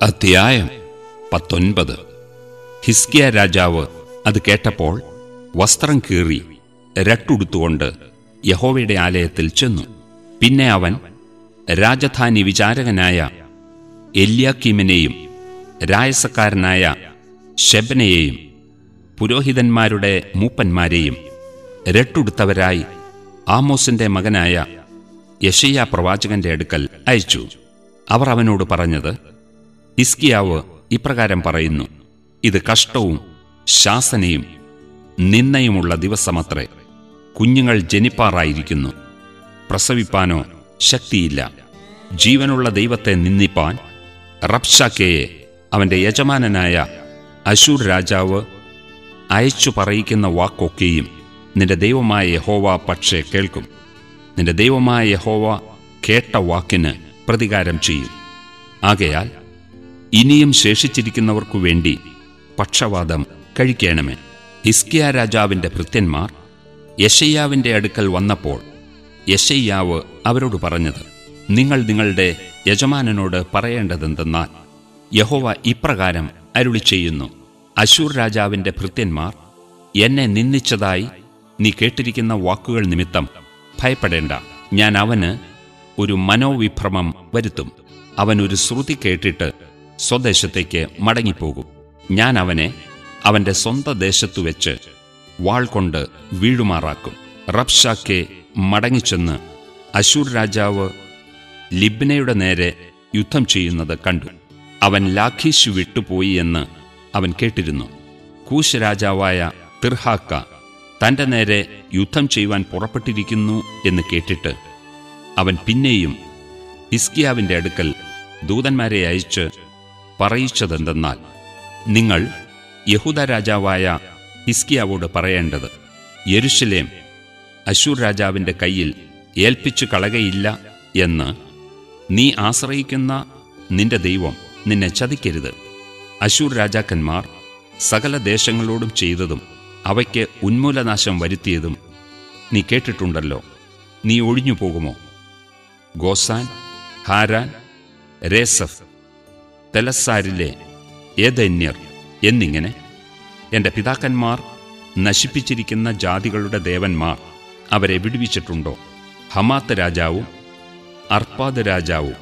അധ്യായം പത്തൊൻപത് ഹിസ്കിയ രാജാവ് അത് കേട്ടപ്പോൾ വസ്ത്രം കീറി രട്ടുടുത്തുകൊണ്ട് യഹോവയുടെ ആലയത്തിൽ ചെന്നു പിന്നെ അവൻ രാജധാനി വിചാരകനായ എല്യാക്കീമിനെയും രായസക്കാരനായ ശെബനയെയും പുരോഹിതന്മാരുടെ മൂപ്പന്മാരെയും രട്ടുടുത്തവരായി ആമോസിന്റെ മകനായ യഷയ്യ പ്രവാചകന്റെ അടുക്കൽ അയച്ചു അവർ അവനോട് പറഞ്ഞത് ഹിസ്കിയാവ് ഇപ്രകാരം പറയുന്നു ഇത് കഷ്ടവും ശാസനയും നിന്നയുമുള്ള ദിവസമത്രേ കുഞ്ഞുങ്ങൾ ജനിപ്പാറായിരിക്കുന്നു പ്രസവിപ്പാനോ ശക്തിയില്ല ജീവനുള്ള ദൈവത്തെ നിന്ദിപ്പാൻ റബ്ഷാക്കയെ അവന്റെ യജമാനനായ അശൂർ രാജാവ് അയച്ചു പറയിക്കുന്ന വാക്കൊക്കെയും നിന്റെ ദൈവമായ യഹോവ പക്ഷേ കേൾക്കും നിന്റെ ദൈവമായ യഹോവ കേട്ട വാക്കിന് പ്രതികാരം ചെയ്യും ആകയാൽ ഇനിയും ശേഷിച്ചിരിക്കുന്നവർക്കു വേണ്ടി പക്ഷവാദം കഴിക്കണമേ ഹിസ്കിയ രാജാവിന്റെ ഭൃത്യന്മാർ യശയ്യാവിന്റെ അടുക്കൽ വന്നപ്പോൾ യശയ്യാവ് അവരോട് പറഞ്ഞത് നിങ്ങൾ നിങ്ങളുടെ യജമാനനോട് പറയേണ്ടതെന്തെന്നാൽ യഹോവ ഇപ്രകാരം അരുളി ചെയ്യുന്നു അശൂർ രാജാവിന്റെ ഭൃത്യന്മാർ എന്നെ നിന്ദിച്ചതായി നീ കേട്ടിരിക്കുന്ന വാക്കുകൾ നിമിത്തം ഭയപ്പെടേണ്ട ഞാൻ അവന് ഒരു മനോവിഭ്രമം വരുത്തും അവൻ ഒരു ശ്രുതി കേട്ടിട്ട് സ്വദേശത്തേക്ക് മടങ്ങിപ്പോകും ഞാൻ അവനെ അവന്റെ സ്വന്തം ദേശത്തു വെച്ച് വാൾ കൊണ്ട് വീഴുമാറാക്കും റബ്ഷാക്കെ മടങ്ങിച്ചെന്ന് അശൂർ രാജാവ് ലിബ്നയുടെ നേരെ യുദ്ധം ചെയ്യുന്നത് കണ്ടു അവൻ ലാഖീഷ് വിട്ടുപോയി എന്ന് അവൻ കേട്ടിരുന്നു കൂശ് രാജാവായ തിർഹാക്ക തന്റെ നേരെ യുദ്ധം ചെയ്യുവാൻ പുറപ്പെട്ടിരിക്കുന്നു എന്ന് കേട്ടിട്ട് അവൻ പിന്നെയും ഹിസ്കിയാവിന്റെ അടുക്കൽ ദൂതന്മാരെ അയച്ച് പറയിച്ചതെന്തെന്നാൽ നിങ്ങൾ യഹൂദ രാജാവായ ഹിസ്കിയാവോട് പറയേണ്ടത് യെരുഷലേം അശൂർ രാജാവിന്റെ കയ്യിൽ ഏൽപ്പിച്ചു കളകയില്ല എന്ന് നീ ആശ്രയിക്കുന്ന നിന്റെ ദൈവം നിന്നെ ചതിക്കരുത് അശൂർ രാജാക്കന്മാർ സകല ദേശങ്ങളോടും ചെയ്തതും അവയ്ക്ക് ഉന്മൂലനാശം വരുത്തിയതും നീ കേട്ടിട്ടുണ്ടല്ലോ നീ ഒഴിഞ്ഞു പോകുമോ ഗോസാൻ ഹാരാൻ രേസഫ് തെലസാരിലെ ഏതന്യർ എന്നിങ്ങനെ എൻ്റെ പിതാക്കന്മാർ നശിപ്പിച്ചിരിക്കുന്ന ജാതികളുടെ ദേവന്മാർ അവരെ വിടുവിച്ചിട്ടുണ്ടോ ഹമാത്ത് രാജാവും അർപ്പാദ് രാജാവും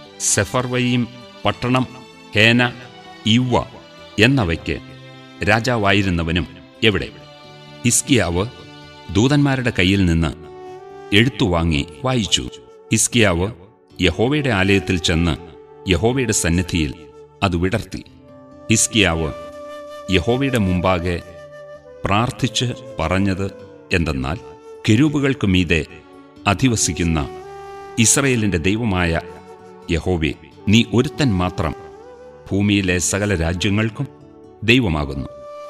സെഫർവയും പട്ടണം ഹേന ഇവ്വ എന്നവയ്ക്ക് രാജാവായിരുന്നവനും എവിടെ ഹിസ്കിയാവ് ദൂതന്മാരുടെ കയ്യിൽ നിന്ന് എഴുത്തുവാങ്ങി വായിച്ചു ഹിസ്കിയാവ് യഹോവയുടെ ആലയത്തിൽ ചെന്ന് യഹോവയുടെ സന്നിധിയിൽ അത് വിടർത്തി ഹിസ്കിയാവ് യഹോവയുടെ മുമ്പാകെ പ്രാർത്ഥിച്ച് പറഞ്ഞത് എന്തെന്നാൽ കെരൂബുകൾക്ക് മീതെ അധിവസിക്കുന്ന ഇസ്രയേലിന്റെ ദൈവമായ യഹോവെ നീ ഒരുത്തൻ മാത്രം ഭൂമിയിലെ സകല രാജ്യങ്ങൾക്കും ദൈവമാകുന്നു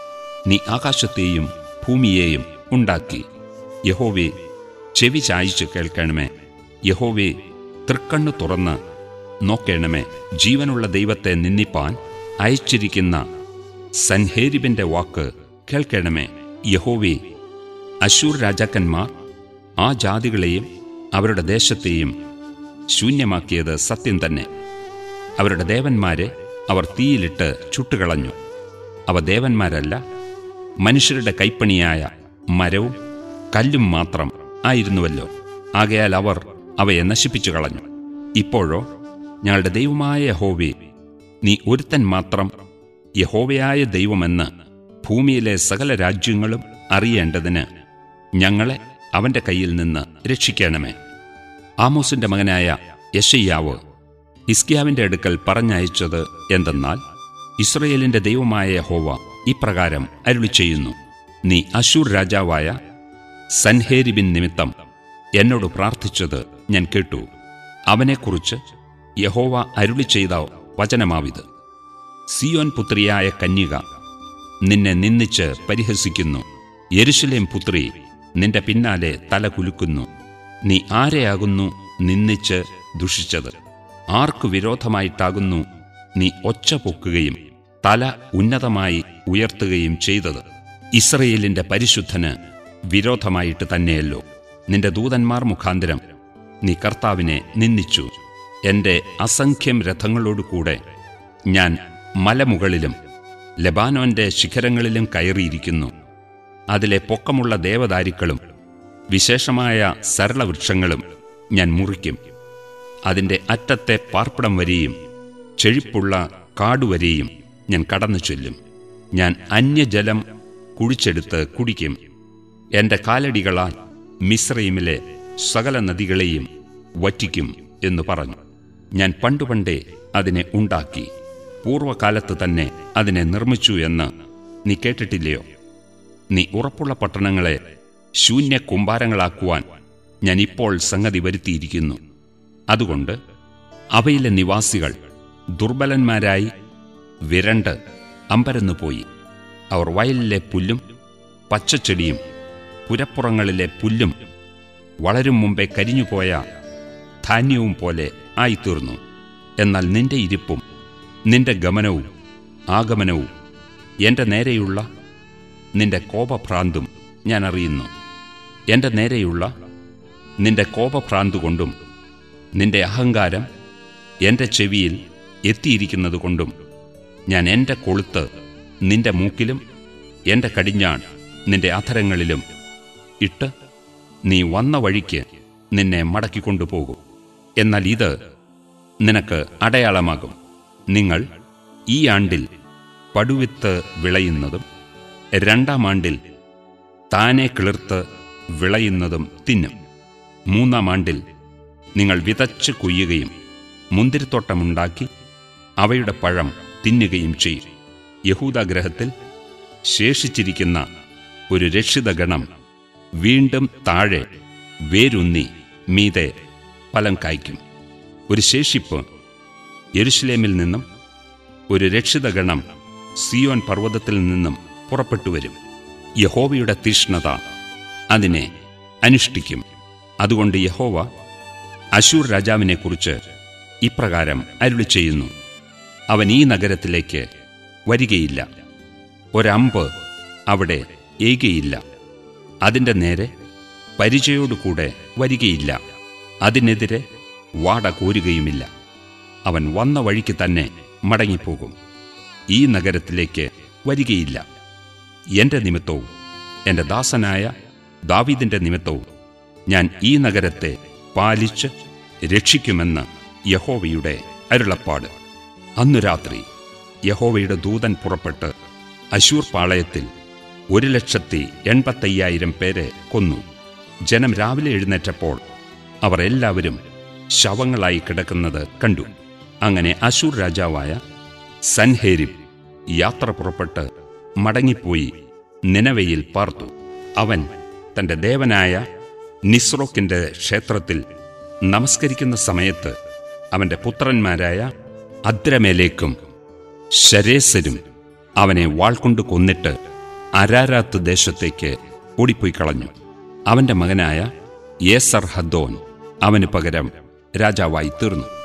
നീ ആകാശത്തെയും ഭൂമിയെയും ഉണ്ടാക്കി യഹോവെ ചെവി ചായച്ചു കേൾക്കണമേ യഹോവെ തൃക്കണ്ണു തുറന്ന് നോക്കേണമേ ജീവനുള്ള ദൈവത്തെ നിന്ദിപ്പാൻ അയച്ചിരിക്കുന്ന സൻഹേരിബിന്റെ വാക്ക് കേൾക്കണമേ യഹോവേ അശൂർ രാജാക്കന്മാർ ആ ജാതികളെയും അവരുടെ ദേശത്തെയും ശൂന്യമാക്കിയത് സത്യം തന്നെ അവരുടെ ദേവന്മാരെ അവർ തീയിലിട്ട് ചുട്ടുകളഞ്ഞു അവ ദേവന്മാരല്ല മനുഷ്യരുടെ കൈപ്പണിയായ മരവും കല്ലും മാത്രം ആയിരുന്നുവല്ലോ ആകയാൽ അവർ അവയെ നശിപ്പിച്ചു കളഞ്ഞു ഇപ്പോഴോ ഞങ്ങളുടെ ദൈവമായ യഹോവേ നീ ഒരുത്തൻ മാത്രം യഹോവയായ ദൈവമെന്ന് ഭൂമിയിലെ സകല രാജ്യങ്ങളും അറിയേണ്ടതിന് ഞങ്ങളെ അവന്റെ കയ്യിൽ നിന്ന് രക്ഷിക്കണമേ ആമോസിന്റെ മകനായ യശയ്യാവ് ഹിസ്കിയാവിന്റെ അടുക്കൽ പറഞ്ഞയച്ചത് എന്തെന്നാൽ ഇസ്രയേലിന്റെ ദൈവമായ യഹോവ ഇപ്രകാരം അരുളി ചെയ്യുന്നു നീ അശൂർ രാജാവായ സൻഹേരിബിൻ നിമിത്തം എന്നോട് പ്രാർത്ഥിച്ചത് ഞാൻ കേട്ടു അവനെക്കുറിച്ച് യഹോവ അരുളി ചെയ്ത വചനമാവിത് സിയോൻ പുത്രിയായ കന്യക നിന്നെ നിന്ദിച്ച് പരിഹസിക്കുന്നു യെരുഷലേം പുത്രി നിന്റെ പിന്നാലെ തല കുലുക്കുന്നു നീ ആരെയാകുന്നു നിന്ദിച്ച് ദുഷിച്ചത് ആർക്കു വിരോധമായിട്ടാകുന്നു നീ ഒച്ച പൊക്കുകയും തല ഉന്നതമായി ഉയർത്തുകയും ചെയ്തത് ഇസ്രയേലിന്റെ പരിശുദ്ധന് വിരോധമായിട്ട് തന്നെയല്ലോ നിന്റെ ദൂതന്മാർ മുഖാന്തരം നീ കർത്താവിനെ നിന്ദിച്ചു എന്റെ അസംഖ്യം രഥങ്ങളോടുകൂടെ ഞാൻ മലമുകളിലും ലെബാനോന്റെ ശിഖരങ്ങളിലും കയറിയിരിക്കുന്നു അതിലെ പൊക്കമുള്ള ദേവദാരുക്കളും വിശേഷമായ സരളവൃക്ഷങ്ങളും ഞാൻ മുറിക്കും അതിൻ്റെ അറ്റത്തെ പാർപ്പിടം വരെയും ചെഴിപ്പുള്ള കാടുവരെയും ഞാൻ കടന്നു ചെല്ലും ഞാൻ അന്യജലം കുഴിച്ചെടുത്ത് കുടിക്കും എൻ്റെ കാലടികളാൽ മിശ്രയിമിലെ സകല നദികളെയും വറ്റിക്കും എന്ന് പറഞ്ഞു ഞാൻ പണ്ടുപണ്ടേ അതിനെ ഉണ്ടാക്കി പൂർവകാലത്ത് തന്നെ അതിനെ നിർമ്മിച്ചു എന്ന് നീ കേട്ടിട്ടില്ലയോ നീ ഉറപ്പുള്ള പട്ടണങ്ങളെ ശൂന്യ കുമ്പാരങ്ങളാക്കുവാൻ ഞാൻ ഇപ്പോൾ സംഗതി വരുത്തിയിരിക്കുന്നു അതുകൊണ്ട് അവയിലെ നിവാസികൾ ദുർബലന്മാരായി വിരണ്ട് അമ്പരന്നു പോയി അവർ വയലിലെ പുല്ലും പച്ചച്ചെടിയും പുരപ്പുറങ്ങളിലെ പുല്ലും വളരും മുമ്പേ കരിഞ്ഞുപോയ ധാന്യവും പോലെ ആയിത്തീർന്നു എന്നാൽ നിന്റെ ഇരിപ്പും നിന്റെ ഗമനവും ആഗമനവും എൻ്റെ നേരെയുള്ള നിന്റെ കോപഭ്രാന്തും ഞാൻ അറിയുന്നു എൻ്റെ നേരെയുള്ള നിന്റെ കോപഭ്രാന്ത് കൊണ്ടും നിന്റെ അഹങ്കാരം എൻ്റെ ചെവിയിൽ എത്തിയിരിക്കുന്നത് കൊണ്ടും ഞാൻ എൻ്റെ കൊളുത്ത് നിന്റെ മൂക്കിലും എൻ്റെ കടിഞ്ഞാൺ നിന്റെ അധരങ്ങളിലും ഇട്ട് നീ വന്ന വഴിക്ക് നിന്നെ മടക്കിക്കൊണ്ടുപോകും എന്നാൽ ഇത് നിനക്ക് അടയാളമാകും നിങ്ങൾ ഈ ആണ്ടിൽ പടുവിത്ത് വിളയുന്നതും രണ്ടാം ആണ്ടിൽ താനെ കിളിർത്ത് വിളയുന്നതും തിന്നും മൂന്നാം ആണ്ടിൽ നിങ്ങൾ വിതച്ച് കൊയ്യുകയും മുന്തിരിത്തോട്ടമുണ്ടാക്കി അവയുടെ പഴം തിന്നുകയും ചെയ്യും യഹൂദഗ്രഹത്തിൽ ശേഷിച്ചിരിക്കുന്ന ഒരു രക്ഷിതഗണം വീണ്ടും താഴെ വേരുന്നി മീതെ ഫലം കായ്ക്കും ഒരു ശേഷിപ്പ് യെരുഷലേമിൽ നിന്നും ഒരു രക്ഷിതഗണം സിയോൻ പർവ്വതത്തിൽ നിന്നും പുറപ്പെട്ടു വരും യഹോവയുടെ തീഷ്ണത അതിനെ അനുഷ്ഠിക്കും അതുകൊണ്ട് യഹോവ അശൂർ രാജാവിനെക്കുറിച്ച് ഇപ്രകാരം അരുളി ചെയ്യുന്നു അവൻ ഈ നഗരത്തിലേക്ക് വരികയില്ല ഒരമ്പ് അവിടെ ഏകയില്ല അതിൻ്റെ നേരെ പരിചയോടുകൂടെ വരികയില്ല അതിനെതിരെ വാട കോരുകയുമില്ല അവൻ വന്ന വഴിക്ക് തന്നെ മടങ്ങിപ്പോകും ഈ നഗരത്തിലേക്ക് വരികയില്ല എൻ്റെ നിമിത്തവും എൻ്റെ ദാസനായ ദാവീദിൻ്റെ നിമിത്തവും ഞാൻ ഈ നഗരത്തെ പാലിച്ച് രക്ഷിക്കുമെന്ന് യഹോവയുടെ അരുളപ്പാട് അന്നു രാത്രി യഹോവയുടെ ദൂതൻ പുറപ്പെട്ട് അശൂർ പാളയത്തിൽ ഒരു ലക്ഷത്തി എൺപത്തയ്യായിരം പേരെ കൊന്നു ജനം രാവിലെ എഴുന്നേറ്റപ്പോൾ അവർ എല്ലാവരും ശവങ്ങളായി കിടക്കുന്നത് കണ്ടു അങ്ങനെ അശൂർ രാജാവായ സൻഹേരിബ് യാത്ര പുറപ്പെട്ട് മടങ്ങിപ്പോയി നിനവയിൽ പാർത്തു അവൻ തന്റെ ദേവനായ നിസ്രോക്കിന്റെ ക്ഷേത്രത്തിൽ നമസ്കരിക്കുന്ന സമയത്ത് അവന്റെ പുത്രന്മാരായ അദ്രമേലേക്കും ശരേസരും അവനെ വാൾകൊണ്ട് കൊന്നിട്ട് അരാരാത്ത് ദേശത്തേക്ക് ഓടിപ്പോയി കളഞ്ഞു അവന്റെ മകനായ യേസർ ഹദ്ദോൻ അവന് പകരം രാജാവായി തീർന്നു